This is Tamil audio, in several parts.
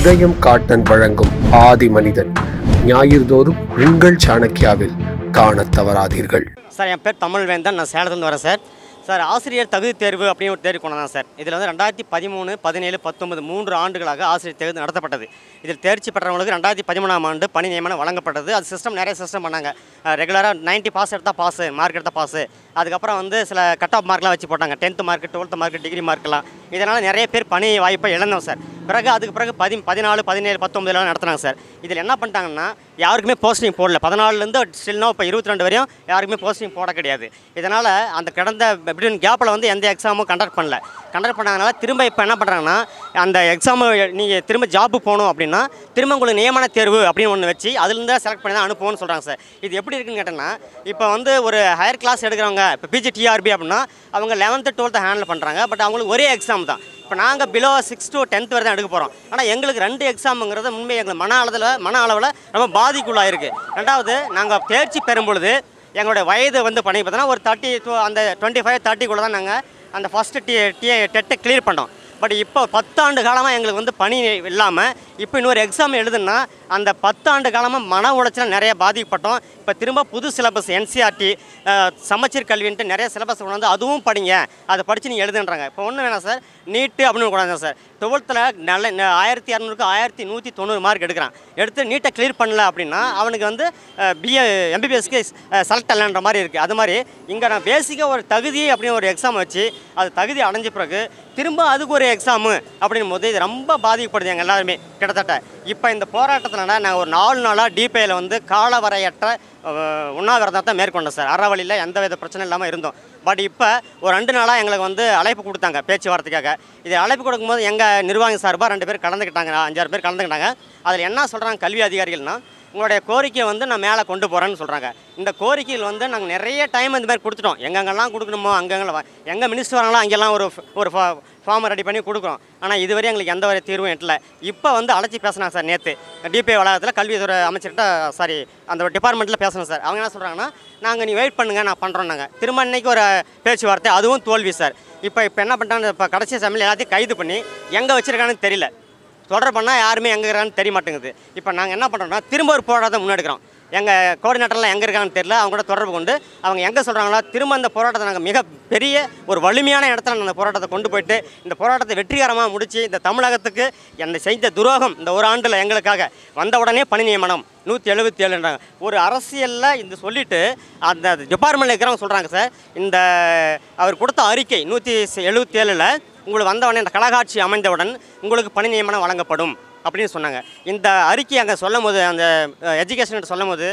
உதயம் காட்டன் வழங்கும் ஆதி மனிதன் ஞாயிறுதோறும் உங்கள் சாணக்கியாவில் காணத் தவறாதீர்கள் சார் என் பேர் தமிழ்வேந்தன் நான் சேலத்துலேருந்து வரேன் சார் சார் ஆசிரியர் தகுதி தேர்வு அப்படின்னு ஒரு தேர்வு கொண்டு தான் சார் இதில் வந்து ரெண்டாயிரத்தி பதிமூணு பதினேழு பத்தொன்பது மூன்று ஆண்டுகளாக ஆசிரியர் தேர்வு நடத்தப்பட்டது இதில் தேர்ச்சி பெற்றவங்களுக்கு ரெண்டாயிரத்தி பதிமூணாம் ஆண்டு பணி நியமனம் வழங்கப்பட்டது அது சிஸ்டம் நிறைய சிஸ்டம் பண்ணாங்க ரெகுலராக 90 பாஸ் எடுத்தால் பாஸு மார்க் எடுத்தால் பாஸு அதுக்கப்புறம் வந்து சில கட் ஆஃப் மார்க்லாம் வச்சு போட்டாங்க tenth mark twelfth mark degree மார்க்லாம் இதனால் நிறைய பேர் பணி வாய்ப்பை இழந்தோம் சார் பிறகு அதுக்கு பிறகு பதி பதினாலு பதினேழு பத்தொம்பதுலாம் நடத்துனாங்க சார் இதில் என்ன பண்ணிட்டாங்கன்னா யாருக்குமே போஸ்டிங் போடல பதினாலுலேருந்து ஸ்டில்னா இப்போ இருபத்தி ரெண்டு வரையும் யாருக்குமே போஸ்டிங் போட கிடையாது இதனால் அந்த கடந்த பிட்வீன் கேப்பில் வந்து எந்த எக்ஸாமும் கண்டக்ட் பண்ணல கண்டக்ட் பண்ணாதனால திரும்ப இப்போ என்ன பண்ணுறாங்கன்னா அந்த எக்ஸாமு நீங்கள் திரும்ப ஜாப்பு போகணும் அப்படின்னா திரும்ப உங்களுக்கு நியமன தேர்வு அப்படின்னு ஒன்று வச்சு அதுலேருந்து செலக்ட் பண்ணி தான் அனுப்புவோம்னு சொல்கிறாங்க சார் இது எப்படி இருக்குன்னு கேட்டோன்னா இப்போ வந்து ஒரு ஹையர் கிளாஸ் எடுக்கிறவங்க இப்போ பிஜி டிஆர்பி அப்படின்னா அவங்க லெவன்த்து டுவெல்த்து ஹேண்டில் பண்ணுறாங்க பட் அவங்களுக்கு ஒரே எக்ஸாம் தான் இப்போ நாங்கள் பிலோ சிக்ஸ் டு டென்த் வரை தான் எடுக்க போகிறோம் ஆனால் எங்களுக்கு ரெண்டு எக்ஸாமுங்கிறது உண்மை எங்களுக்கு மன அளவில் மன அளவில் ரொம்ப பாதிக்குள்ளாக இருக்குது ரெண்டாவது நாங்கள் தேர்ச்சி பெறும் பொழுது எங்களுடைய வயது வந்து பண்ணி பார்த்தோன்னா ஒரு தேர்ட்டி டூ அந்த டுவெண்ட்டி ஃபைவ் தேர்ட்டிக்குள்ளே தான் நாங்கள் அந்த ஃபஸ்ட்டு டி டி டெட்டை கிளியர் பண்ணோம் பட் இப்போ பத்தாண்டு காலமாக எங்களுக்கு வந்து பணி இல்லாமல் இப்போ இன்னொரு எக்ஸாம் எழுதுனா அந்த பத்தாண்டு காலமாக மன உளைச்சல் நிறைய பாதிக்கப்பட்டோம் இப்போ திரும்ப புது சிலபஸ் என்சிஆர்டி சமச்சீர் கல்வின்ட்டு நிறைய சிலபஸ் கொண்டு வந்து அதுவும் படிங்க அதை படித்து நீங்கள் எழுதுன்றாங்க இப்போ ஒன்றும் வேணாம் சார் நீட்டு அப்படின்னு கொண்டாங்க சார் டுவெல்த்தில் நல்ல ந- ஆயிரத்தி இரநூறுக்கு ஆயிரத்தி நூற்றி தொண்ணூறு மார்க் எடுக்கிறான் எடுத்து நீட்டை கிளியர் பண்ணல அப்படின்னா அவனுக்கு வந்து பிஏ எம்பிபிஎஸ்க்கு செலக்ட் அல்லன்ற மாதிரி இருக்குது அது மாதிரி இங்கே நான் பேசிக்காக ஒரு தகுதி அப்படின்னு ஒரு எக்ஸாம் வச்சு அது தகுதி அடைஞ்ச பிறகு திரும்ப அதுக்கு ஒரு எக்ஸாமு அப்படின் போது இது ரொம்ப பாதிக்கப்படுது எங்கள் எல்லாருமே கிட்டத்தட்ட இப்போ இந்த போராட்டத்தில் நாங்கள் ஒரு நாலு நாளாக டிபிஐயில் வந்து காலவரையற்ற அஹ், உண்ணாவிரதத்தை மேற்கொண்டோம் சார் அறவழியில் எந்த வித பிரச்சனை இல்லாமல் இருந்தோம் பட் இப்போ ஒரு ரெண்டு நாளாக எங்களுக்கு வந்து அழைப்பு கொடுத்தாங்க பேச்சுவார்த்தைக்காக இது அழைப்பு கொடுக்கும்போது எங்கள் நிர்வாகி சார்பாக ரெண்டு பேர் கலந்துக்கிட்டாங்க அஞ்சாறு பேர் கலந்துக்கிட்டாங்க அதில் என்ன சொல்கிறாங்க கல்வி அதிகாரிகள்னா உங்களுடைய கோரிக்கையை வந்து நான் மேலே கொண்டு போகிறேன்னு சொல்கிறாங்க இந்த கோரிக்கையில் வந்து நாங்கள் நிறைய டைம் இந்த மாதிரி கொடுத்துட்டோம் எங்கெங்கெல்லாம் கொடுக்கணுமோ அங்கங்கெல்லாம் எங்கே மினிஸ்டர் வராங்களோ அங்கெல்லாம் ஒரு f- ஒரு ஃபார்மை ரெடி பண்ணி கொடுக்குறோம் ஆனால் இதுவரை எங்களுக்கு எந்த ஒரு தீர்வும் எட்டல இப்போ வந்து அழைச்சி பேசினாங்க சார் நேற்று டிபிஐ வளாகத்தில் கல்வித்துறை அமைச்சர்கிட்ட சாரி அந்த டிபார்ட்மெண்ட்டில் பேசணும் சார் அவங்க என்ன சொல்கிறாங்கன்னா நாங்கள் நீ வெயிட் பண்ணுங்கள் நான் பண்ணுறோம் நாங்கள் திரும்ப இன்னைக்கு ஒரு பேச்சுவார்த்தை அதுவும் தோல்வி சார் இப்போ இப்போ என்ன பண்ணிட்டாங்க இப்போ கடைசி சமையல் எல்லாத்தையும் கைது பண்ணி எங்கே வச்சுருக்காங்கன்னு தெரியல தொடர் பண்ணால் யாருமே எங்கே இருக்கிறான்னு தெரிய மாட்டேங்குது இப்போ நாங்கள் என்ன பண்ணுறோம்னா திரும்ப ஒரு போராட்டம் முன்னெடுக்கிறோம் எங்கள் கோஆர்டினேட்டர்லாம் எங்கே இருக்காங்கன்னு தெரியல அவங்க கூட தொடர்பு கொண்டு அவங்க எங்கே சொல்கிறாங்களோ திரும்ப இந்த போராட்டத்தை நாங்கள் மிக பெரிய ஒரு வலிமையான இடத்துல நாங்கள் இந்த போராட்டத்தை கொண்டு போயிட்டு இந்த போராட்டத்தை வெற்றிகரமாக முடித்து இந்த தமிழகத்துக்கு அந்த செய்த துரோகம் இந்த ஒரு ஆண்டில் எங்களுக்காக வந்த உடனே பணி நியமனம் நூற்றி எழுபத்தி ஏழுன்றாங்க ஒரு அரசியலில் இந்த சொல்லிட்டு அந்த டிபார்ட்மெண்ட்டில் இருக்கிறவங்க சொல்கிறாங்க சார் இந்த அவர் கொடுத்த அறிக்கை நூற்றி எழுபத்தி ஏழில் உங்களுக்கு வந்தவுடனே இந்த கலகாட்சி அமைந்தவுடன் உங்களுக்கு பணி நியமனம் வழங்கப்படும் அப்படின்னு சொன்னாங்க இந்த அறிக்கை அங்கே சொல்லும் போது அந்த எஜுகேஷன் சொல்லும் போது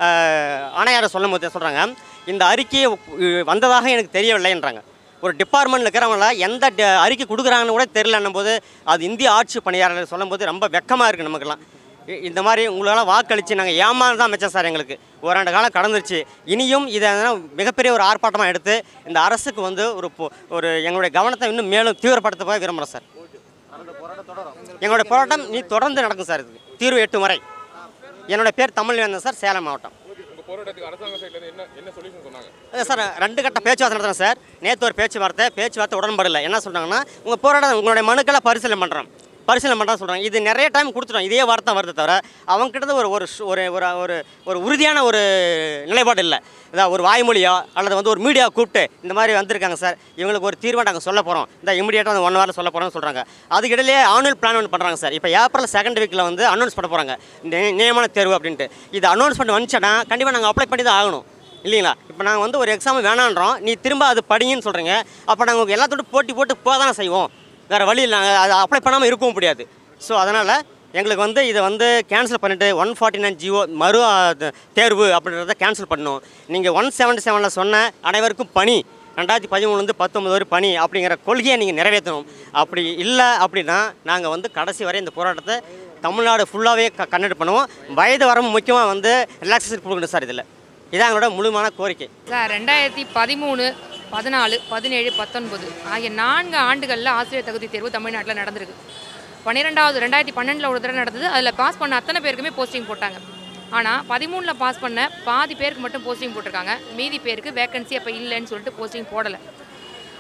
ஆணையாரை சொல்லும் போது சொல்கிறாங்க இந்த அறிக்கையை உ- வந்ததாக எனக்கு தெரியவில்லைன்றாங்க ஒரு டிபார்ட்மெண்ட்டில் இருக்கிறவங்கள எந்த ட- அறிக்கை கொடுக்குறாங்கன்னு கூட தெரியலன்னும் போது அது இந்திய ஆட்சி பணியாளர்கள் சொல்லும்போது ரொம்ப வெக்கமாக இருக்குது நமக்கெல்லாம் இ- இந்த மாதிரி உங்களெல்லாம் வாக்களித்து நாங்கள் ஏமாறு தான் மிச்சம் சார் எங்களுக்கு ஓராண்டு காலம் கடந்துருச்சு இனியும் இதை மிகப்பெரிய ஒரு ஆர்ப்பாட்டமாக எடுத்து இந்த அரசுக்கு வந்து ஒரு பொ- ஒரு எங்களுடைய கவனத்தை இன்னும் மேலும் தீவிரப்படுத்த போய் விரும்புகிறோம் சார் எங்களுடைய போராட்டம் நீ தொடர்ந்து நடக்கும் சார் இது தீர்வு எட்டு முறை என்னோட பேர் தமிழ்வேந்தன் சார் சேலம் மாவட்டம் உங்க போராட்டத்துக்கு அரசாங்க சைடுல இருந்து என்ன என்ன சொல்யூஷன் சொன்னாங்க அது சார் ரெண்டு கட்ட பேச்சுவார்த்தை நடத்துகிறோம் சார் நேற்று ஒரு பேச்சுவார்த்தை பேச்சுவார்த்தை உடன்படல என்ன சொல்கிறாங்கன்னா உங்கள் போராட்டம் உங்களுடைய மனுக்களை பரிசீலனை பண்ணுறோம் பரிசீலனை பண்ணுறோம் சொல்கிறாங்க இது நிறைய டைம் கொடுத்துட்டோம் இதே வார்த்தை வருது தவிர அவங்ககிட்ட ஒரு ஒரு சு- ஒரு ஒரு ஒரு ஒரு உறுதியான ஒரு நிலைப்பாடு இல்லை இதான் ஒரு வாய்மொழியோ அல்லது வந்து ஒரு மீடியா கூப்பிட்டு இந்த மாதிரி வந்திருக்காங்க சார் இவங்களுக்கு ஒரு தீர்வை நாங்கள் சொல்ல போகிறோம் இந்த இமீடியட்டாக அந்த ஒன் ஹவரில் சொல்ல போகிறோம்னு சொல்கிறாங்க அதுக்கிடையிலே ஆனுவல் பிளான் ஒன்று பண்ணுறாங்க சார் இப்போ ஏப்ரல் செகண்ட் வீக்கில் வந்து அனௌன்ஸ் பண்ண போகிறாங்க இந்த நியமன தேர்வு அப்படின்ட்டு இது அனௌன்ஸ்மெண்ட் வந்துச்சுன்னா கண்டிப்பாக நாங்கள் அப்ளை பண்ணி தான் ஆகணும் இல்லைங்களா இப்போ நாங்கள் வந்து ஒரு எக்ஸாம் வேணான்றோம் நீ திரும்ப அது படிங்கன்னு சொல்கிறீங்க அப்போ நாங்கள் எல்லாத்தோட போட்டி போட்டு போக தானே செய்வோம் வேறு வழி இல்லை நாங்கள் அதை அப்ளை பண்ணாமல் இருக்கவும் முடியாது ஸோ அதனால் எங்களுக்கு வந்து இதை வந்து கேன்சல் பண்ணிவிட்டு ஒன் ஃபார்ட்டி நைன் ஜிஓ மறு ஆ, த- தேர்வு அப்படின்றத கேன்சல் பண்ணணும் நீங்கள் ஒன் செவன்ட்டி செவனில் சொன்ன அனைவருக்கும் பணி ரெண்டாயிரத்தி பதிமூணுலேருந்து பத்தொம்பது வரை பணி அப்படிங்கிற கொள்கையை நீங்கள் நிறைவேற்றணும் அப்படி இல்லை அப்படின்னா நாங்கள் வந்து கடைசி வரை இந்த போராட்டத்தை தமிழ்நாடு ஃபுல்லாகவே க கண்டக்ட் பண்ணுவோம் வயது வரம்பு முக்கியமாக வந்து ரிலாக்ஸேஷன் கொடுக்கணும் சார் இதில் இதான் எங்களோட முழுமையான கோரிக்கை சார் ரெண்டாயிரத்தி பதிமூணு பதினாலு பதினேழு பத்தொன்பது ஆகிய நான்கு ஆண்டுகளில் ஆசிரியர் தகுதி தேர்வு தமிழ்நாட்டில் நடந்திருக்கு பன்னிரெண்டாவது ரெண்டாயிரத்தி பன்னெண்டில் ஒரு தடவை நடந்தது அதில் பாஸ் பண்ண அத்தனை பேருக்குமே போஸ்டிங் போட்டாங்க ஆனால் பதிமூணில் பாஸ் பண்ண பாதி பேருக்கு மட்டும் போஸ்டிங் போட்டிருக்காங்க மீதி பேருக்கு வேகன்சி அப்போ இல்லைன்னு சொல்லிட்டு போஸ்டிங் போடலை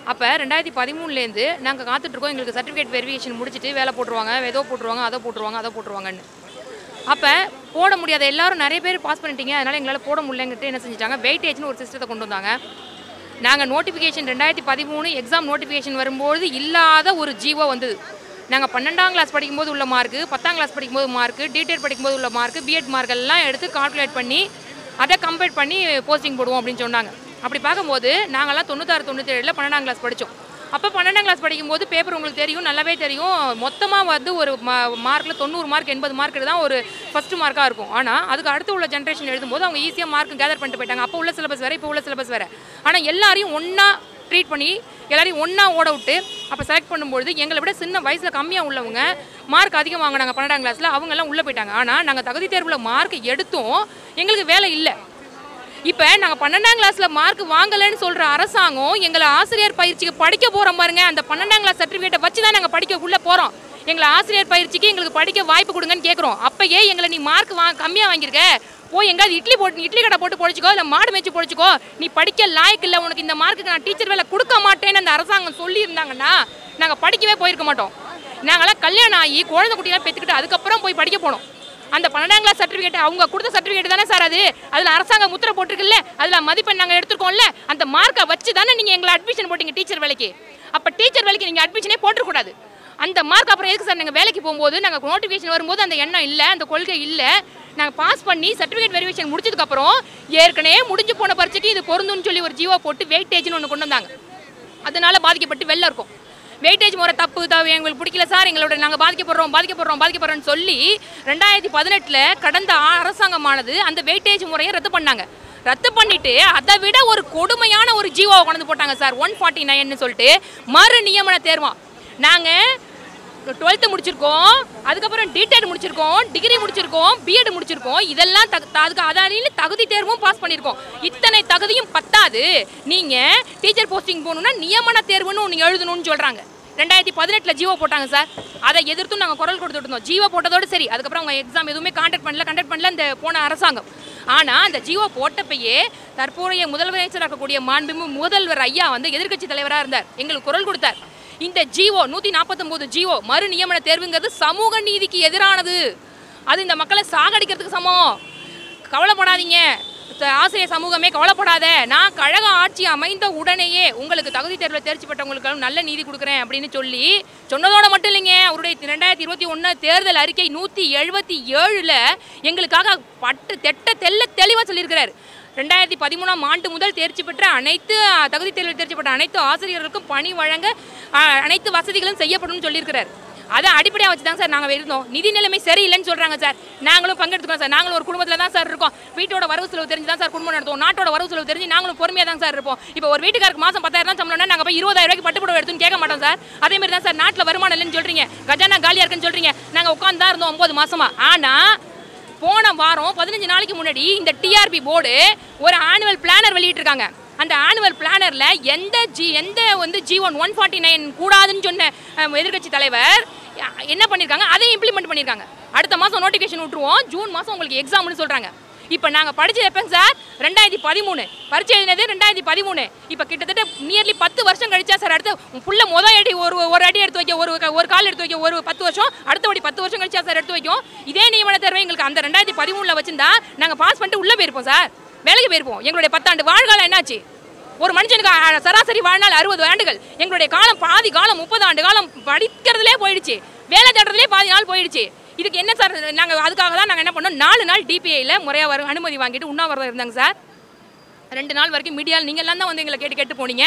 அப்போ ரெண்டாயிரத்தி பதிமூணுலேருந்து நாங்கள் காத்துட்ருக்கோம் எங்களுக்கு சர்டிஃபிகேட் வெரிஃபிகேஷன் முடிச்சுட்டு வேலை போட்டுருவாங்க ஏதோ போட்டுருவாங்க அதை போட்டுருவாங்க அதை போட்டுருவாங்கன்னு அப்போ போட முடியாத எல்லாரும் நிறைய பேர் பாஸ் பண்ணிட்டீங்க அதனால் எங்களால் போட முடியலங்கிட்டு என்ன செஞ்சுட்டாங்க வெயிட்டேஜ்னு ஒரு சிஸ்டத்தை கொண்டு வந்தாங்க நாங்கள் நோட்டிஃபிகேஷன் ரெண்டாயிரத்தி பதிமூணு எக்ஸாம் நோட்டிஃபிகேஷன் வரும்போது இல்லாத ஒரு ஜீவோ வந்தது நாங்கள் பன்னெண்டாம் கிளாஸ் படிக்கும்போது உள்ள மார்க்கு பத்தாம் கிளாஸ் படிக்கும்போது மார்க்கு டிடெட் படிக்கும்போது உள்ள மார்க்கு பிஎட் மார்க் எல்லாம் எடுத்து கால்குலேட் பண்ணி அதை கம்பேர் பண்ணி போஸ்டிங் போடுவோம் அப்படின்னு சொன்னாங்க அப்படி பார்க்கும்போது நாங்கள்லாம் தொண்ணூத்தாறு தொண்ணூத்தேழில் பன்னெண்டாம் கிளாஸ் படித்தோம் அப்போ பன்னெண்டாம் கிளாஸ் படிக்கும்போது பேப்பர் உங்களுக்கு தெரியும் நல்லாவே தெரியும் மொத்தமாக வந்து ஒரு மார்க்கில் தொண்ணூறு மார்க் எண்பது மார்க் தான் ஒரு ஃபஸ்ட்டு மார்க்காக இருக்கும் ஆனால் அதுக்கு அடுத்து உள்ள ஜென்ரேஷன் எழுதும்போது அவங்க ஈஸியாக மார்க் கேதர் பண்ணிட்டு போயிட்டாங்க அப்போ உள்ள சிலபஸ் வேறு இப்போ உள்ள சிலபஸ் வேறு ஆனால் எல்லாரையும் ஒன்றா ட்ரீட் பண்ணி எல்லாரையும் ஒன்றா ஓட விட்டு அப்போ செலக்ட் பண்ணும்பொழுது எங்களை விட சின்ன வயசில் கம்மியாக உள்ளவங்க மார்க் அதிகம் வாங்கினாங்க பன்னெண்டாம் கிளாஸில் அவங்கெல்லாம் உள்ளே போயிட்டாங்க ஆனால் நாங்கள் தகுதி தேர்வில் மார்க் எடுத்தும் எங்களுக்கு வேலை இல்லை இப்போ நாங்கள் பன்னெண்டாம் கிளாஸில் மார்க் வாங்கலைன்னு சொல்கிற அரசாங்கம் எங்களை ஆசிரியர் பயிற்சிக்கு படிக்க போகிறோம் பாருங்க அந்த பன்னெண்டாம் கிளாஸ் சர்டிஃபிகேட்டை வச்சு தான் நாங்கள் படிக்க உள்ளே போகிறோம் எங்களை ஆசிரியர் பயிற்சிக்கு எங்களுக்கு படிக்க வாய்ப்பு கொடுங்கன்னு கேட்குறோம் அப்பயே எங்களை நீ மார்க் வா கம்மியாக வாங்கியிருக்க போய் எங்காவது இட்லி போட்டு இட்லி கடை போட்டு பொழிச்சிக்கோ இல்லை மாடு மேய்ச்சி பொழிச்சிக்கோ நீ படிக்க லாய்க்கு இல்லை உனக்கு இந்த மார்க்குக்கு நான் டீச்சர் வேலை கொடுக்க மாட்டேன்னு அந்த அரசாங்கம் சொல்லியிருந்தாங்கன்னா நாங்கள் படிக்கவே போயிருக்க மாட்டோம் நாங்களாம் கல்யாணம் ஆகி குழந்தை குட்டியெல்லாம் பெற்றுக்கிட்டு அதுக்கப்புறம் போய் படிக்க போனோம் அந்த பன்னெண்டாம் கிளாஸ் சர்டிஃபிகேட் அவங்க கொடுத்த சர்டிஃபிகேட் தானே சார் அது அதில் அரசாங்கம் முத்திரை போட்டிருக்குல்ல அதில் மதிப்பெண் நாங்கள் எடுத்துருக்கோம்ல அந்த மார்க்கை வச்சு தானே நீங்கள் எங்களை அட்மிஷன் போட்டீங்க டீச்சர் வேலைக்கு அப்போ டீச்சர் வேலைக்கு நீங்கள் அட்மிஷனே போட்டுறக்கூடாது அந்த மார்க் அப்புறம் எதுக்கு சார் நாங்கள் வேலைக்கு போகும்போது நாங்கள் நோட்டிஃபிகேஷன் வரும்போது அந்த எண்ணம் இல்லை அந்த கொள்கை இல்லை நாங்கள் பாஸ் பண்ணி சர்டிஃபிகேட் வெரிஃபிகேஷன் முடிச்சதுக்கப்புறம் ஏற்கனவே முடிஞ்சு போன பரீட்சைக்கு இது பொருந்தும்னு சொல்லி ஒரு ஜீவோ போட்டு வெயிட்டேஜ்னு ஒன்று கொண்டு வந்தாங்க அதனால பாதிக்கப்பட்டு வெளில இருக்கும் வெயிட்டேஜ் முறை தப்பு தவி எங்களுக்கு பிடிக்கல சார் எங்களோட நாங்கள் பாதிக்கப்படுறோம் பாதிக்கப்படுறோம் பாதிக்கப்படுறோம்னு சொல்லி ரெண்டாயிரத்தி பதினெட்டில் கடந்த ஆ- அரசாங்கமானது அந்த வெயிட்டேஜ் முறையை ரத்து பண்ணாங்க ரத்து பண்ணிட்டு அதை விட ஒரு கொடுமையான ஒரு ஜீவோவை கொண்டு போட்டாங்க சார் ஒன் ஃபார்ட்டி நைன்னு சொல்லிட்டு மறு நியமன தேர்வாம் நாங்கள் டுவெல்த்து முடிச்சிருக்கோம் அதுக்கப்புறம் டிடெட் முடிச்சிருக்கோம் டிகிரி முடிச்சிருக்கோம் பிஎட் முடிச்சிருக்கோம் இதெல்லாம் தகு த- அதுக்கு அதானின்னு தகுதி தேர்வும் பாஸ் பண்ணியிருக்கோம் இத்தனை தகுதியும் பத்தாது நீங்கள் டீச்சர் போஸ்டிங் போகணுன்னா நியமன தேர்வுன்னு ஒன்று எழுதணும்னு சொல்கிறாங்க ரெண்டாயிரத்தி பதினெட்டில் ஜீவோ போட்டாங்க சார் அதை எதிர்த்தும் நாங்கள் குரல் கொடுத்துட்டு இருந்தோம் ஜீவோ போட்டதோடு சரி அதுக்கப்புறம் அவங்க எக்ஸாம் எதுவுமே கான்டாக்ட் பண்ணல கண்டக்ட் பண்ணல இந்த போன அரசாங்கம் ஆனால் அந்த ஜீவோ போட்டப்பயே தற்போதைய முதலமைச்சராக இருக்கக்கூடிய மாண்புமிகு முதல்வர் ஐயா வந்து எதிர்க்கட்சி தலைவராக இருந்தார் எங்களுக்கு குரல் கொடுத்தார் இந்த ஜீவோ நூற்றி நாற்பத்தொம்போது ஜீவோ மறு நியமன தேர்வுங்கிறது சமூக நீதிக்கு எதிரானது அது இந்த மக்களை சாகடிக்கிறதுக்கு சமம் கவலைப்படாதீங்க த- ஆசிரியர் சமூகமே கவலைப்படாத நான் கழக ஆட்சி அமைந்த உடனேயே உங்களுக்கு தகுதி தேர்வில் தேர்ச்சி பெற்றவங்களுக்கு நல்ல நீதி கொடுக்குறேன் அப்படின்னு சொல்லி சொன்னதோட மட்டும் இல்லைங்க அவருடைய ரெண்டாயிரத்தி இருபத்தி ஒன்று தேர்தல் அறிக்கை நூற்றி எழுபத்தி ஏழில் எங்களுக்காக பட்டு தெட்ட தெல்ல தெளிவாக சொல்லியிருக்கிறார் ரெண்டாயிரத்தி பதிமூணாம் ஆண்டு முதல் தேர்ச்சி பெற்ற அனைத்து அ, தகுதி தேர்வில் தேர்ச்சி பெற்ற அனைத்து ஆசிரியர்களுக்கும் பணி வழங்க அ, அனைத்து வசதிகளும் செய்யப்படும் சொல்லியிருக்கிறார் அதை அடிப்படையாக வச்சு தான் சார் நாங்கள் இருந்தோம் நிதி நிலைமை சரியில்லைன்னு சொல்கிறாங்க சார் நாங்களும் பங்கெடுத்துக்கிறோம் சார் நாங்களும் ஒரு குடும்பத்தில் தான் சார் இருக்கோம் வீட்டோட வரவு செலவு தெரிஞ்சு தான் சார் குடும்பம் நடத்துவோம் நாட்டோட வரவு செலவு தெரிஞ்சு நாங்களும் பொறுமையாக தான் சார் இருப்போம் இப்போ ஒரு வீட்டுக்காருக்கு மாதம் பத்தாயிரம் தான் சம்பளம்னா நாங்கள் போய் இருபதாயிரம் ரூபாய்க்கு பட்டுப்புடவை எடுத்துன்னு கேட்க மாட்டோம் சார் அதே மாதிரி தான் சார் நாட்டில் வருமானம் இல்லைன்னு சொல்கிறீங்க கஜானா காலியாக இருக்குன்னு சொல்கிறீங்க நாங்கள் உட்காந்து தான் இருந்தோம் ஒம்பது மாசமா ஆனால் போன வாரம் பதினஞ்சு நாளைக்கு முன்னாடி இந்த டிஆர்பி போர்டு ஒரு ஆனுவல் பிளானர் வெளியிட்டிருக்காங்க அந்த ஆனுவல் பிளானரில் எந்த ஜி எந்த வந்து G one one forty nine கூடாதுன்னு சொன்ன எதிர்கட்சி தலைவர் அஹ், என்ன பண்ணியிருக்காங்க அதையும் இம்ப்ளிமெண்ட் பண்ணியிருக்காங்க அடுத்த மாதம் நோட்டிஃபிகேஷன் விட்டுருவோம் ஜூன் மாதம் உங்களுக்கு எக்ஸாம்னு சொல்கிறாங்க இப்போ நாங்கள் படிச்சது எப்போங்க சார் ரெண்டாயிரத்தி பதிமூணு பரிச்சை எழுதினது ரெண்டாயிரத்தி பதிமூணு இப்போ கிட்டத்தட்ட நியர்லி பத்து வருஷம் கழிச்சா சார் அடுத்து உன் புள்ள மொதல் அடி ஒரு ஒரு அடி எடுத்து வைக்க ஒரு க- ஒரு கால் எடுத்து வைக்க ஒரு பத்து வருஷம் அடுத்த வாட்டி பத்து வருஷம் கழிச்சா சார் எடுத்து வைக்கும் இதே நியமன தேர்வை எங்களுக்கு அந்த ரெண்டாயிரத்தி பதிமூணில் வச்சிருந்தா நாங்கள் பாஸ் பண்ணிட்டு உள்ளே போயிருப்போம் சார் வேலைக்கு போயிருப்போம் எங்களுடைய பத்தாண்டு வாழ்காலம் என்னாச்சு ஒரு மனுஷனுக்கு அ- சராசரி வாழ்நாள் அறுபது ஆண்டுகள் எங்களுடைய காலம் பாதி காலம் முப்பது ஆண்டு காலம் படிக்கிறதுலே போயிடுச்சு வேலை தேடுறதுலே பாதி நாள் போயிடுச்சு இதுக்கு என்ன சார் நாங்கள் அதுக்காக தான் நாங்கள் என்ன பண்ணோம் நாலு நாள் டிபிஐயில் முறையாக வர அனுமதி வாங்கிட்டு உண்ணாவிரதம் இருந்தாங்க சார் ரெண்டு நாள் வரைக்கும் மீடியாவில் நீங்கள் எல்லாம் தான் வந்து எங்களை கேட்டு கேட்டு போனீங்க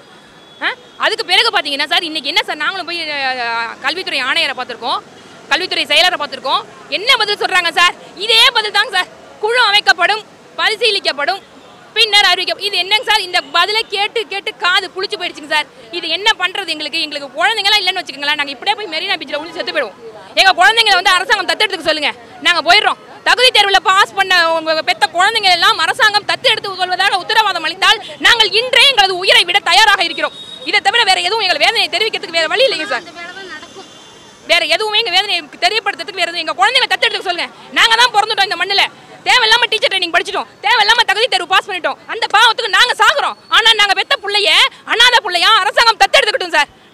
ஆ? அதுக்கு பிறகு பார்த்தீங்கன்னா சார் இன்னைக்கு என்ன சார் நாங்களும் போய் அஹ், கல்வித்துறை ஆணையரை பார்த்துருக்கோம் கல்வித்துறை செயலரை பார்த்துருக்கோம் என்ன பதில் சொல்கிறாங்க சார் இதே பதில் தாங்க சார் குழு அமைக்கப்படும் பரிசீலிக்கப்படும் பின்னர் அறிவிக்க இது என்னங்க சார் இந்த பதிலை கேட்டு கேட்டு காது புளிச்சு போயிடுச்சுங்க சார் இது என்ன பண்ணுறது எங்களுக்கு எங்களுக்கு குழந்தைங்களாம் இல்லைன்னு வச்சுக்கோங்களேன் நாங்கள் இப்படியே போய் மெரினா பீச்சில் உள்ள செத்து போயிடுவோம் எங்கள் குழந்தைங்களை வந்து அரசாங்கம் தத்தெடுத்துக்க சொல்லுங்கள் நாங்கள் போயிடுறோம் தகுதி தேர்வில் பாஸ் பண்ண உங்க பெத்த குழந்தைங்க எல்லாம் அரசாங்கம் தத்து எடுத்து கொள்வதாக உத்தரவாதம் அளித்தால் நாங்கள் இன்றே எங்களது உயிரை விட தயாராக இருக்கிறோம் இதை தவிர வேற எதுவும் எங்கள் வேதனையை தெரிவிக்கிறதுக்கு வேற வழி இல்லைங்க சார் வேற எதுவுமே எங்க வேதனையை தெரியப்படுத்துறதுக்கு வேற எதுவும் எங்க குழந்தைங்களை தத்தெடுக்க சொல்லுங்க நாங்க தான் பிறந்துட்டோம் இந்த மண்ணுல தேவையில்லாம டீச்சர் ட்ரைனிங் படிச்சிட்டோம் தேவையில்லாம தகுதி தேர்வு பாஸ் பண்ணிட்டோம் அந்த பாவத்துக்கு நாங்க சாகுறோம் ஆனா நாங்க பெத்த புள்ளைய அனாதை புள்ளையா அரசாங்கம்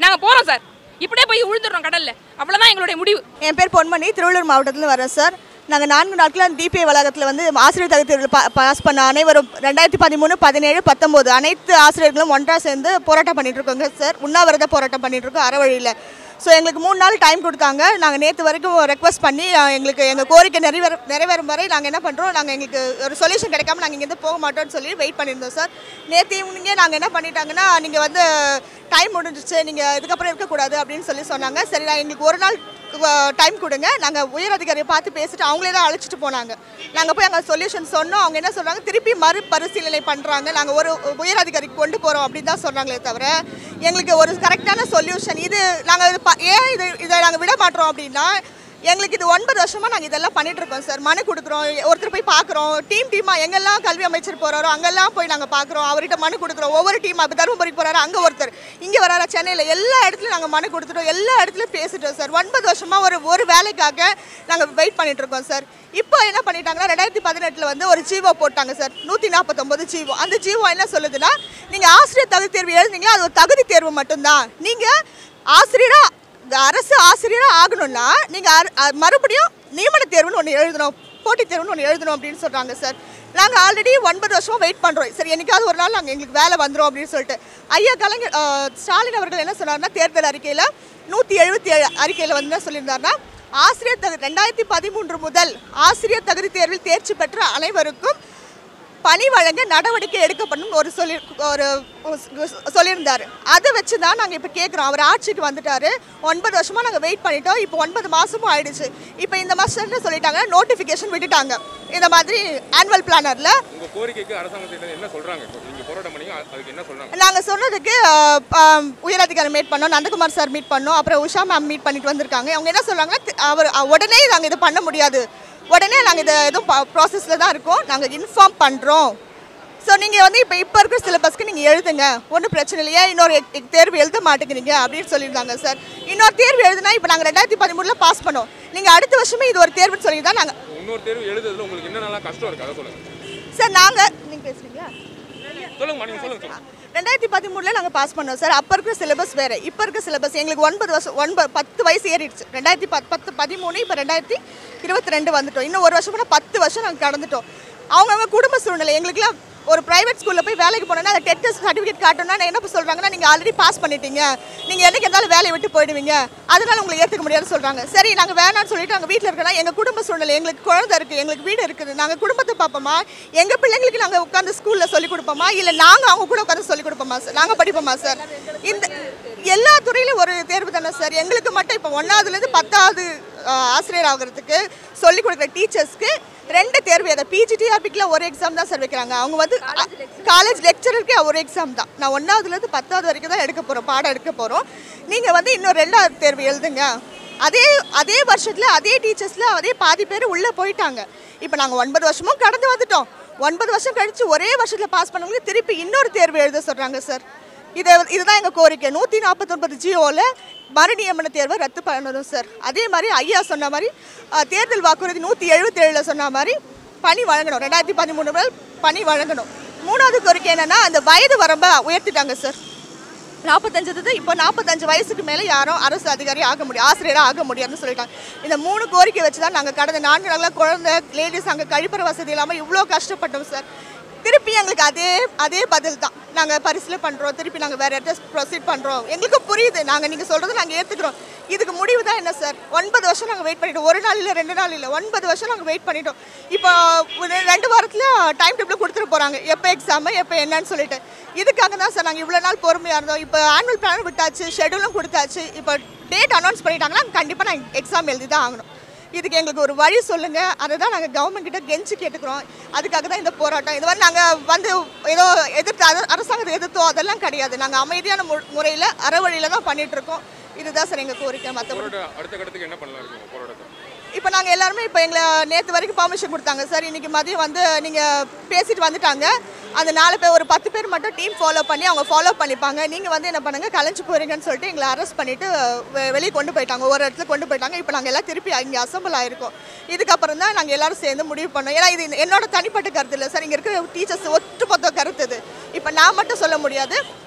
நாங்கள் போகிறோம் சார் இப்படியே போய் விழுந்துடுறோம் கடல்ல அவ்வளோதான் எங்களுடைய முடிவு என் பேர் பொன்மணி திருவள்ளூர் மாவட்டத்தில் வரேன் சார் நாங்கள் நான்கு நாட்கள் டிபிஐ வளாகத்தில் வந்து ஆசிரியர் தகுதி தேர்வில் பா பாஸ் பண்ண அனைவரும் ரெண்டாயிரத்தி பதிமூணு பதினேழு பத்தொம்போது அனைத்து ஆசிரியர்களும் ஒன்றாக சேர்ந்து போராட்டம் பண்ணிட்டு இருக்கோங்க சார் உண்ணாவிரத போராட்டம் பண்ணிட்டு இருக்கோம் அறவழியில் ஸோ எங்களுக்கு மூணு நாள் டைம் கொடுத்தாங்க நாங்கள் நேற்று வரைக்கும் ரெக்வஸ்ட் பண்ணி அஹ், எங்களுக்கு எங்கள் கோரிக்கை நிறைவேற நிறைவேறும் வரை நாங்கள் என்ன பண்ணுறோம் நாங்கள் எங்களுக்கு ஒரு சொல்யூஷன் கிடைக்காம நாங்கள் இங்கேருந்து போக மாட்டோம்னு சொல்லி வெயிட் பண்ணியிருந்தோம் சார் நேற்று ஈவினிங்கே நாங்கள் என்ன பண்ணிட்டாங்கன்னா நீங்கள் வந்து டைம் முடிஞ்சிச்சு நீங்கள் இதுக்கப்புறம் இருக்கக்கூடாது அப்படின்னு சொல்லி சொன்னாங்க சரி நான் எங்களுக்கு ஒரு நாள் டைம் கொடுங்க நாங்கள் உயர் அதிகாரியை பார்த்து பேசிட்டு அவங்களே தான் அழைச்சிட்டு போனாங்க நாங்கள் போய் அங்கே சொல்யூஷன் சொன்னோம் அவங்க என்ன சொல்கிறாங்க திருப்பி மறுபரிசீலனை பண்ணுறாங்க நாங்கள் ஒரு உயர் அதிகாரிக்கு கொண்டு போகிறோம் அப்படின்னு தான் சொல்கிறாங்களே தவிர எங்களுக்கு ஒரு கரெக்டான சொல்யூஷன் இது நாங்கள் ஏன் இது இதை நாங்கள் விட மாட்டோம் அப்படின்னா எங்களுக்கு இது ஒன்பது வருஷமா நாங்கள் இதெல்லாம் பண்ணிட்டு இருக்கோம் சார் மனு கொடுக்குறோம் ஒருத்தர் போய் பார்க்குறோம் டீம் டீமாக எங்கெல்லாம் கல்வி அமைச்சர் போகிறாரோ அங்கெல்லாம் போய் நாங்கள் பார்க்குறோம் அவர்கிட்ட மனு கொடுக்குறோம் ஒவ்வொரு டீம் இப்போ தருமபுரிக்கு போகிறாரு அங்கே ஒருத்தர் இங்கே வராரா சென்னையில் எல்லா இடத்துலையும் நாங்கள் மனு கொடுத்துட்டோம் எல்லா இடத்துலையும் பேசிட்டோம் சார் ஒன்பது வருஷமா ஒரு ஒரு வேலைக்காக நாங்கள் வெயிட் பண்ணிட்டு இருக்கோம் சார் இப்போ என்ன பண்ணிட்டாங்கன்னா ரெண்டாயிரத்தி பதினெட்டில் வந்து ஒரு ஜீவோ போட்டாங்க சார் நூற்றி நாற்பத்தொம்பது ஜீவோ அந்த ஜீவோ என்ன சொல்லுதுன்னா நீங்கள் ஆசிரியர் தகுதி தேர்வு எழுதுனீங்களா அது ஒரு தகுதி தேர்வு மட்டும்தான் நீங்கள் ஆசிரியராக இந்த அரசு ஆசிரியராக ஆகணும்னா நீங்கள் மறுபடியும் நியமன தேர்வுன்னு ஒன்று எழுதணும் போட்டித் தேர்வுன்னு ஒன்று எழுதணும் அப்படின்னு சொல்கிறாங்க சார் நாங்கள் ஆல்ரெடி ஒன்பது வருஷமாக வெயிட் பண்ணுறோம் சரி என்னைக்காவது ஒரு நாள் நாங்கள் எங்களுக்கு வேலை வந்துடும் அப்படின்னு சொல்லிட்டு ஐயா கலைஞர் அஹ், ஸ்டாலின் அவர்கள் என்ன சொன்னார்னா தேர்தல் அறிக்கையில் நூற்றி எழுபத்தி ஏழு அறிக்கையில் வந்து என்ன சொல்லியிருந்தாருன்னா ஆசிரியர் தகுதி ரெண்டாயிரத்தி பதிமூன்று முதல் ஆசிரியர் தகுதி தேர்வில் தேர்ச்சி பெற்ற அனைவருக்கும் பணி வழங்க நடவடிக்கை எடுக்கப்படும் ஒரு சொல்லி ஒரு சொல்லியிருந்தாரு அதை வச்சு தான் நாங்கள் இப்போ கேட்குறோம் அவர் ஆட்சிக்கு வந்துட்டாரு ஒன்பது வருஷமாக நாங்கள் வெயிட் பண்ணிட்டோம் இப்போ ஒன்பது மாதமும் ஆயிடுச்சு இப்போ இந்த மாதம் என்ன சொல்லிட்டாங்க நோட்டிஃபிகேஷன் விட்டுட்டாங்க இந்த மாதிரி ஆனுவல் பிளானரில் உங்க கோரிக்கைக்கு அரசாங்கத்திட்ட என்ன சொல்றாங்க இப்போ நீங்க போராட்டம் பண்ணீங்க அது- அதுக்கு என்ன சொல்றாங்க நாங்கள் சொன்னதுக்கு அஹ், ஆம், உயரதிகாரி மீட் பண்ணோம் நந்தகுமார் சார் மீட் பண்ணோம் அப்புறம் உஷா மேம் மீட் பண்ணிட்டு வந்திருக்காங்க அவங்க என்ன சொல்றாங்கன்னா தி- அவர் அஹ், உடனே நாங்கள் இது பண்ண முடியாது உடனே நாங்கள் இதை எதுவும் ப்ராசஸில் தான் இருக்கோம் நாங்கள் இன்ஃபார்ம் பண்ணுறோம் ஸோ நீங்கள் வந்து இப்போ இப்போ இருக்கிற சிலபஸ்க்கு நீங்கள் எழுதுங்க ஒன்றும் பிரச்சனை இல்லையா இன்னொரு எக்- எக் தேர்வு எழுத மாட்டேங்கிறீங்க அப்படின்னு சொல்லியிருந்தாங்க சார் இன்னொரு தேர்வு எழுதுனா இப்போ நாங்கள் ரெண்டாயிரத்தி பதிமூணில் பாஸ் பண்ணோம் நீங்கள் அடுத்த வருஷமே இது ஒரு தேர்வுன்னு சொல்லி தான் நாங்கள் இன்னொரு தேர்வு எழுதுறதுல உங்களுக்கு என்னென்னலாம் கஷ்டம் இருக்கு அதை சொல்லுங்க சார் நாங்கள் நீங்கள் பேசுகிறீங்களா சொல்லுங்கம்மா நீங்க சொல்லுங்க சொல்லுங்க ரெண்டாயிரத்தி பதிமூணுல நாங்கள் பாஸ் பண்ணோம் சார் அப்போ இருக்கிற சிலபஸ் வேறு இப்போ இருக்கிற சிலபஸ் எங்களுக்கு ஒன்பது வருஷம் ஒன்பது பத்து வயசு ஏறிடுச்சு ரெண்டாயிரத்தி பத் பத்து பதிமூணு இப்போ ரெண்டாயிரத்தி இருபத்தி ரெண்டு வந்துட்டோம் இன்னும் ஒரு வருஷம் கூட பத்து வருஷம் நாங்கள் கடந்துட்டோம் அவங்கவுங்க குடும்ப சூழ்நிலை எங்களுக்குலாம் ஒரு பிரைவேட் ஸ்கூலில் போய் வேலைக்கு போனோன்னா அந்த டெட் சர்டிஃபிகேட் காட்டணும்னா நான் என்ன சொல்கிறாங்கன்னா நீங்கள் ஆல்ரெடி பாஸ் பண்ணிட்டீங்க நீங்கள் என்னைக்கு இருந்தாலும் வேலையை விட்டு போயிடுவீங்க அதனால உங்களை ஏற்றுக்க முடியாதுன்னு சொல்கிறாங்க சரி நாங்கள் வேணாம்னு சொல்லிட்டு நாங்கள் வீட்டில் இருக்கோம்னா எங்கள் குடும்ப சூழ்நிலை எங்களுக்கு குழந்தை இருக்குது எங்களுக்கு வீடு இருக்குது நாங்கள் குடும்பத்தை பார்ப்போமா எங்கள் பிள்ளைங்களுக்கு நாங்கள் உட்காந்து ஸ்கூலில் சொல்லிக் கொடுப்போமா இல்லை நாங்கள் அவங்க கூட உட்காந்து சொல்லிக் கொடுப்போமா சார் நாங்கள் படிப்போமா சார் இந்த எல்லா துறையிலும் ஒரு தேர்வு தானே சார் எங்களுக்கு மட்டும் இப்போ ஒன்றாவதுலேருந்து பத்தாவது ஆஹ், ஆசிரியர் ஆகிறதுக்கு சொல்லிக் கொடுக்குற டீச்சர்ஸ்க்கு ரெண்டு தேர்வு அதை பிஜிடிஆர்பிக்கில் ஒரு எக்ஸாம் தான் சார் வைக்கிறாங்க அவங்க வந்து காலேஜ் லெக்சரருக்கே ஒரு எக்ஸாம் தான் நான் ஒன்றாவதுலேருந்து பத்தாவது வரைக்கும் தான் எடுக்க போகிறோம் பாடம் எடுக்க போகிறோம் நீங்கள் வந்து இன்னும் ரெண்டாவது தேர்வு எழுதுங்க அதே அதே வருஷத்தில் அதே டீச்சர்ஸில் அதே பாதி பேர் உள்ளே போயிட்டாங்க இப்போ நாங்கள் ஒன்பது வருஷமும் கடந்து வந்துட்டோம் ஒன்பது வருஷம் கழித்து ஒரே வருஷத்தில் பாஸ் பண்ணவங்களுக்கு திருப்பி இன்னொரு தேர்வு எழுத சொல்கிறாங்க சார் இதை இதுதான் எங்கள் கோரிக்கை நூற்றி நாற்பத்தொன்பது ஜியோவில் மறுநியமன தேர்வை ரத்து பண்ணணும் சார் அதே மாதிரி ஐயா சொன்ன மாதிரி அஹ், தேர்தல் வாக்குறுதி நூற்றி எழுபத்தேழில் சொன்ன மாதிரி பணி வழங்கணும் ரெண்டாயிரத்தி பதிமூணு முதல் பணி வழங்கணும் மூணாவது கோரிக்கை என்னன்னா அந்த வயது வரம்பை உயர்த்திட்டாங்க சார் நாற்பத்தஞ்சு இப்போ நாற்பத்தஞ்சு வயசுக்கு மேலே யாரும் அரசு அதிகாரி ஆக முடியும் ஆசிரியராக ஆக முடியாதுன்னு சொல்லிட்டாங்க இந்த மூணு கோரிக்கை வச்சு தான் நாங்கள் கடந்த நான்கு நாளாக குழந்தை லேடிஸ் அங்கே கழிப்பற வசதி இல்லாமல் இவ்வளோ கஷ்டப்பட்டோம் சார் திருப்பி எங்களுக்கு அதே அதே பதில் தான் நாங்கள் பரிசீலனை பண்ணுறோம் திருப்பி நாங்கள் வேறு இடத்த ப்ரொசீட் பண்ணுறோம் எங்களுக்கு புரியுது நாங்கள் நீங்கள் சொல்கிறது நாங்கள் ஏற்றுக்கிறோம் இதுக்கு முடிவு தான் என்ன சார் ஒன்பது வருஷம் நாங்கள் வெயிட் பண்ணிட்டோம் ஒரு நாள் இல்லை ரெண்டு நாள் இல்லை ஒன்பது வருஷம் நாங்கள் வெயிட் பண்ணிட்டோம் இப்போ ஒரு ரெண்டு வாரத்தில் டைம் டேபிள் கொடுத்துட்டு போகிறாங்க எப்போ எக்ஸாமு எப்போ என்னன்னு சொல்லிட்டு இதுக்காக தான் சார் நாங்கள் இவ்வளோ நாள் பொறுமையாக இருந்தோம் இப்போ ஆனுவல் பிளான் விட்டாச்சு ஷெடியூலும் கொடுத்தாச்சு இப்போ டேட் அனௌன்ஸ் பண்ணிட்டாங்கன்னா கண்டிப்பாக நாங்கள் எக்ஸாம் எழுதி தான் ஆகணும் இதுக்கு எங்களுக்கு ஒரு வழி சொல்லுங்க அதை தான் நாங்கள் கவர்மெண்ட் கிட்ட கெஞ்சி கேட்டுக்கிறோம் அதுக்காக தான் இந்த போராட்டம் இது மாதிரி நாங்கள் வந்து ஏதோ எதிர்த்து அர- அரசாங்கத்தை எதிர்த்தோம் அதெல்லாம் கிடையாது நாங்கள் அமைதியான மு முறையில் அறவழியில் தான் பண்ணிட்டு இருக்கோம் இதுதான் சார் எங்கள் கோரிக்கை மற்றபடி போராட்ட அடுத்த கட்டத்துக்கு என்ன பண்ணலாம் இருக்கீங்க போராட்டத்தை இப்போ நாங்கள் எல்லாருமே இப்போ எங்களை நேற்று வரைக்கும் பர்மிஷன் கொடுத்தாங்க சார் இன்னைக்கு மதியம் வந்து நீங்கள் பேசிட்டு வந்துட்டாங்க அந்த நாலு பேர் ஒரு பத்து பேர் மட்டும் டீம் ஃபாலோ பண்ணி அவங்க ஃபாலோ பண்ணிப்பாங்க நீங்கள் வந்து என்ன பண்ணுங்க கலைஞ்சு போறீங்கன்னு சொல்லிட்டு எங்களை அரெஸ்ட் பண்ணிட்டு வெ- வெளியே கொண்டு போயிட்டாங்க ஒரு இடத்துல கொண்டு போயிட்டாங்க இப்போ நாங்கள் எல்லாம் திருப்பி இங்கே அசம்பிள் ஆயிருக்கோம் இதுக்கப்புறம் தான் நாங்கள் எல்லாரும் சேர்ந்து முடிவு பண்ணோம் ஏன்னா இது என்னோட தனிப்பட்ட கருத்து இல்லை சார் இங்கே இருக்கிற டீச்சர்ஸ் ஒட்டுமொத்த கருத்து இது இப்போ நான் மட்டும் சொல்ல முடியாது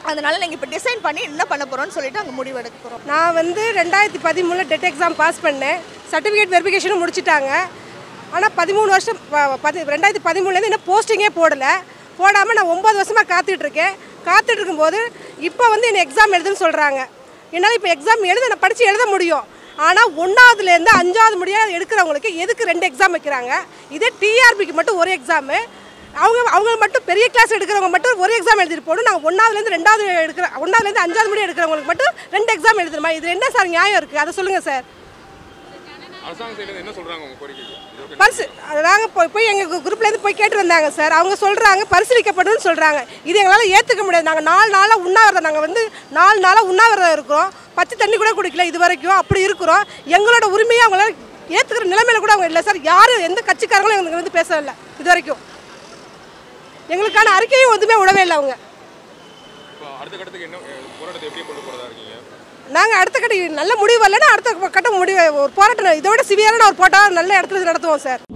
அதனால நீங்கள் இப்போ டிசைன் பண்ணி என்ன பண்ண போகிறோம்னு சொல்லிட்டு அங்கே முடிவு எடுக்க போகிறோம் நான் வந்து ரெண்டாயிரத்தி பதிமூணில் டெட் எக்ஸாம் பாஸ் பண்ணேன் சர்டிஃபிகேட் வெரிஃபிகேஷனும் முடிச்சிட்டாங்க ஆனால் பதிமூணு வருஷம் ப- பதி ரெண்டாயிரத்தி பதிமூணுலேருந்து இன்னும் போஸ்டிங்கே போடலை போடாமல் நான் ஒம்பது வருஷமாக காத்துட்டு இருக்கேன் காத்துட்டு இருக்கும்போது இப்போ வந்து என்னை எக்ஸாம் எழுதுன்னு சொல்கிறாங்க என்னால் இப்போ எக்ஸாம் எழுத நான் படித்து எழுத முடியும் ஆனால் ஒன்றாவதுலேருந்து அஞ்சாவது முடியாது எடுக்கிறவங்களுக்கு எதுக்கு ரெண்டு எக்ஸாம் வைக்கிறாங்க இதே டிஆர்பிக்கு மட்டும் ஒரு எக்ஸாமு அவங்க அவங்க மட்டும் பெரிய கிளாஸ் எடுக்கிறவங்க மட்டும் ஒரு எக்ஸாம் எழுதிட்டு போகணும் நாங்கள் ஒன்றாவதுலேருந்து ரெண்டாவது எடுக்கிற ஒன்றாவதுலேருந்து அஞ்சாவது முடி எடுக்கிறவங்களுக்கு மட்டும் ரெண்டு எக்ஸாம் எழுதணுமா இது என்ன சார் நியாயம் இருக்குது அதை சொல்லுங்கள் சார் அரசாங்க சைடுல என்ன சொல்றாங்க உங்க கோரிக்கைக்கு இது okay. பரிசு நாங்கள் போய் போய் எங்கள் குரூப்லேருந்து போய் கேட்டு வந்தாங்க சார் அவங்க சொல்கிறாங்க பரிசீலிக்கப்படும்னு சொல்கிறாங்க இது எங்களால் ஏற்றுக்க முடியாது நாங்கள் நாலு நாளாக உண்ணாவிரதம் நாங்கள் வந்து நாலு நாளாக உண்ணாவிரதம் இருக்கிறோம் பச்சை தண்ணி கூட குடிக்கல இது வரைக்கும் அப்படி இருக்கிறோம் எங்களோட உரிமையை அவங்களால ஏற்றுக்கிற நிலைமையில கூட அவங்க இல்லை சார் யாரும் எந்த கட்சிக்காரங்களும் எங்களுக்கு வந்து பேசவில்லை இது வரைக்கும் எங்களுக்கான அறிக்கையும் எதுவுமே விடவே இல்லை அவங்க இப்போ அடுத்த கட்டத்துக்கு என்ன அஹ், போராட்டத்தை எப்படி கொண்டு போறதா இருக்கீங்க நாங்கள் அடுத்த கட்ட நல்ல முடிவு வரலன்னா அடுத்த கட்ட முடிவு ஒரு போராட்டம் இதை விட சிவியரான ஒரு போராட்டம் நல்ல இடத்துல நடத்துவோம் சார்